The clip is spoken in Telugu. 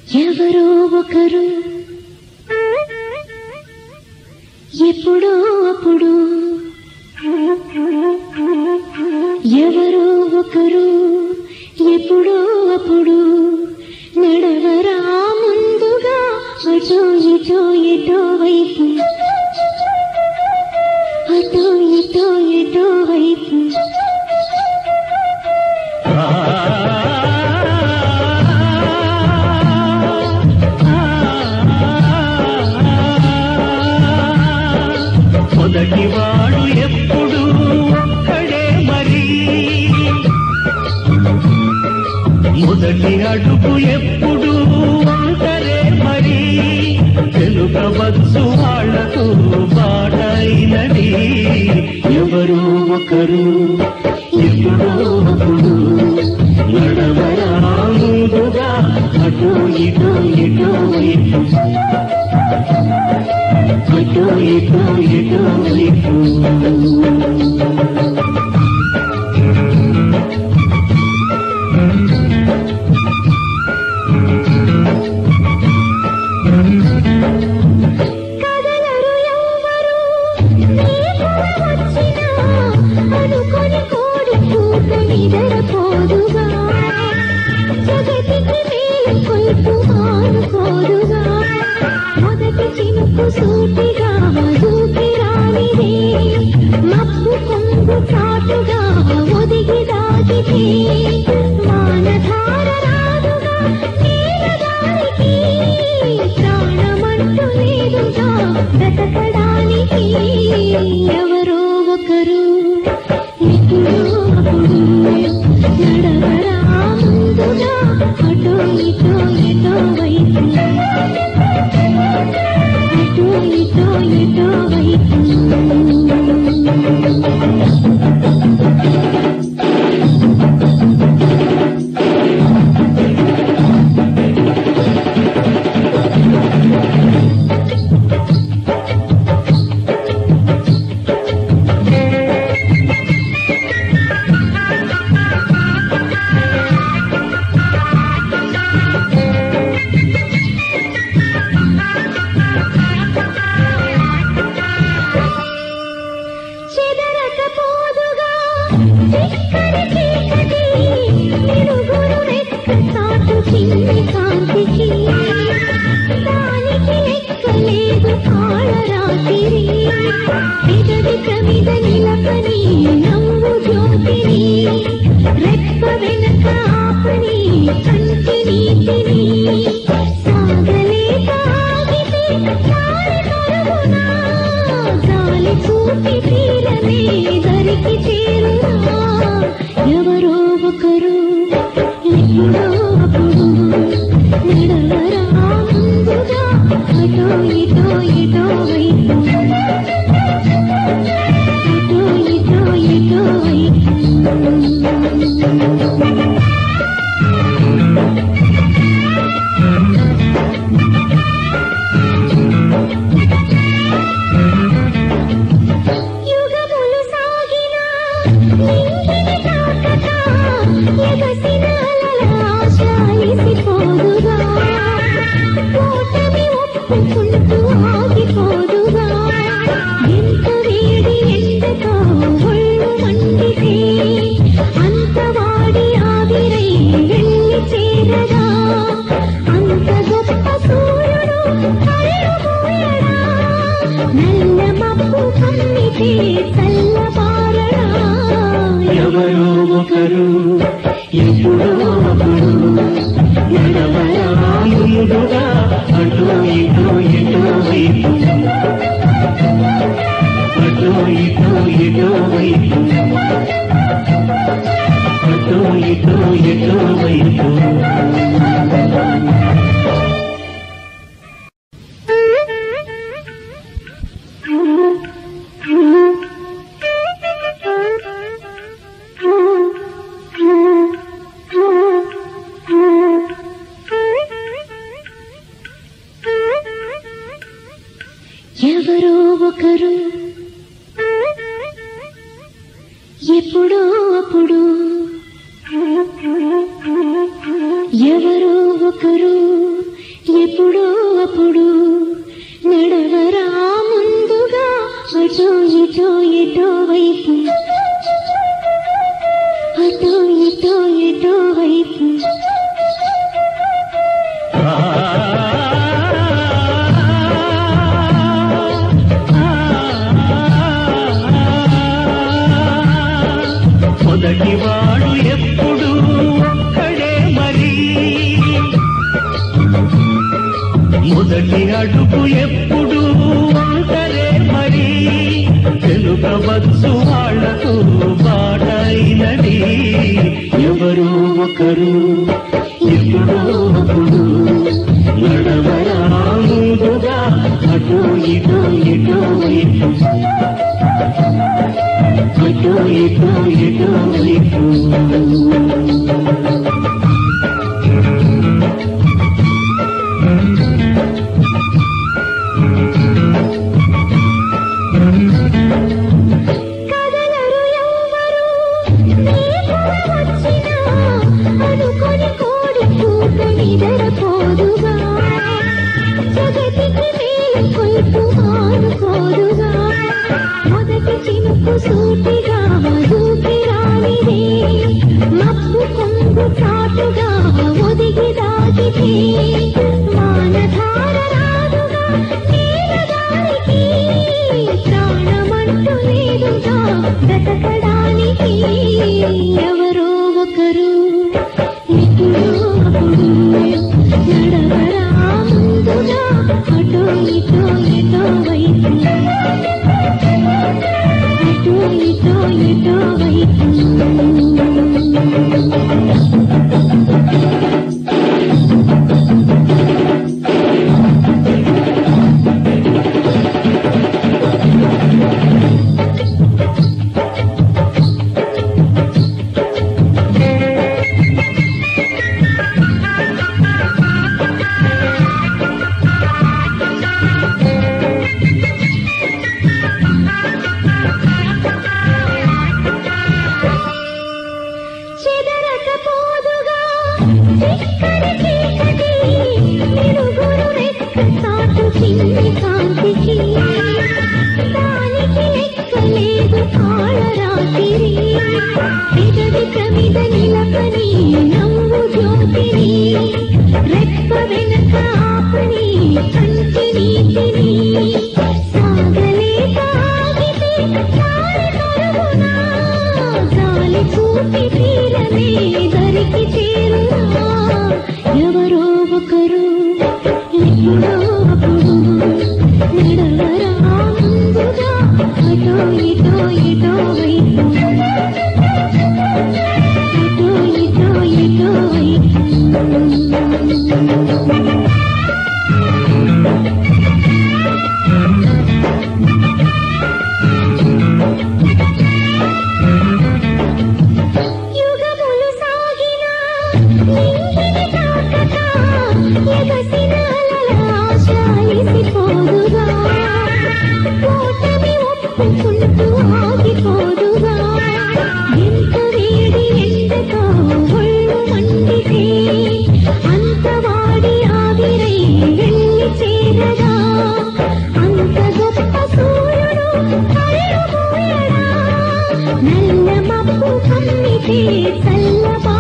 ఎవరో ఒకరు ఎప్పుడో అప్పుడు ఎవరో ఒకరు ఎప్పుడో అప్పుడు నడవరా ముందుగా అటో ఇటో ఎటో వైపు అటో ఇటో ఎటో వైపు మొదటివాడు ఎప్పుడు ఒక్కడే మరి మొదటి అడుగు ఎప్పుడు ఒంటరే మరి తెలుపవచ్చు వాళ్లకు బాటైనది ఎవరు ఒకరు ఎప్పుడో అప్పుడు నడవరా ముందుగా అటు ఇటు ఇటు ఇటు ఇటు ఇటు ఇటు ఇటు కదలరు ఎవ్వరు వచ్చినా అనుకొని కోడి కూత నిద్రపోదుగా జగతికి మేలు కొల్పు మానుకోదుగా మొదటి చినుకు సూటిగా దూకి రానిదే మబ్బు కొంగు చాటుగా ఒదిగి దాగితే మానధార రాదుగా నీలగాలికి ప్రాణమంటూ లేదుగా బ్రతకడానికి ఎవరో ఒకరు ఎప్పుడో అప్పుడు నడవరా ముందుగా అటో ఇటో ఎటో వైపు అటో ఇటో ఎటో వైపు చెదరకపోదుగా చిక్కని చీకటి నిలుగురు రెక్క చాటు చిన్ని కాంతికి దానికి లెక్కలేదు కాళరాత్రి పెదవి ప్రమిద నిలపని నవ్వు జ్యోతిని రెప్ప వెనక ఆపని కంటి నీతిని సాగలేక ఆగితే దారి కరుగునా గాలి చూపి తీరమే దరికి చేరునా ఎవరో ఒకరు ఎప్పుడో అప్పుడు నడవరా ముందుగా అటో ఇటో ఇటో వైపు అటో ఇటో ఇటో వైపు యుగములు సాగినా నింగిని తాకక ఎగసిన అలల ఆశ్రయిసిపోదుగా ఓటమి ఒప్పుకుంటూ ఆగిపోదుగా ఎంత వేడి ఎండతో ఒళ్ళు మండితే అంత వాడి ఆవిరై వెళ్ళి చేరగా అంత గొప్ప సూర్యుడు కళ్ళు మూయడా నల్ల మబ్బు కమ్మితే చల్లబారడా ఎవరో ఒకరు ఎప్పుడో అప్పుడు నడవరా ముందుగా అటు ఇటు ఇటు వైపు అటు ఇటు ఇటు వైపు అటు ఇటు ఇటు వైపు ఎవరో ఒకరు ఎప్పుడో అప్పుడు ఎవరో ఒకరు ఎప్పుడో అప్పుడు నడవరా ముందుగా అటో ఇటో ఎటో వైపు అటో ఇటో ఎటో వైపు మొదటి వాడు ఎప్పుడు ఒక్కడే మరి మొదటి అడుగు ఎప్పుడు ఒంటరే మరి తెలుపవచ్చు వాళ్లకు బాటైనది ఎవరో ఒకరు ఎప్పుడో ఒకడు నడవరా ముందుగా అటు ఇటు ఇటు ఇటు ఇటు ఇటు ఇటు ఇటు కదలరు ఎవ్వరు నీకున వచ్చినా అనుకొని కోడి కూత నిద్రపోదుగా జగతికి మేలు కొల్పు మానుకోదుగా మొదటి చినుకు సూటిగా దూకి రానిదే మబ్బు కొంగు చాటుగా ఒదిగి దాటితే వానధార రాదుగా నీలదారికి ప్రాణమంటూ లేదుగా బ్రతకడానికి ఎవరో ఒకరు ఎప్పుడో అప్పుడు నడవరా ముందుగా అటో ఇటో ఎటో వైపు అటో ఇటో ఎటో వైపు చెదరకపోదుగా చిక్కని చీకటి నిరుగురు రెక్క చాటు చిన్ని కాంతికి దానికి లెక్కలేదు కాళరాత్రి పెదవి ప్రమిద నిలకని నవ్వు జ్యోతిని రెప్ప వెనక ఆపని కంటి నీతిని సాగలేక ఆగితే చాలి కరుగునా జాలి చూపి తీరమే దరికి చేరునా ఎవరో ఒకరు ఎప్పుడో అప్పుడు నడవరా ముందుగా అటో ఇటో ఇటో వైపు అటో ఇటో ఇటో వైపు యుగములు సాగినా నింగిని తాకక ఎగసిన అలల ఆశ అలిసిపోదుగా ఓటమి ఒప్పుకుంటూ ఆగిపోదుగా ఎంత వేడి ఎండతో ఒళ్ళు మండితే అంత వాడి ఆవిరై వెళ్ళి చేరగా అంత గొప్ప సూర్యుడు కళ్ళు మూయడా నల్ల మబ్బు కమ్మితే చల్లబా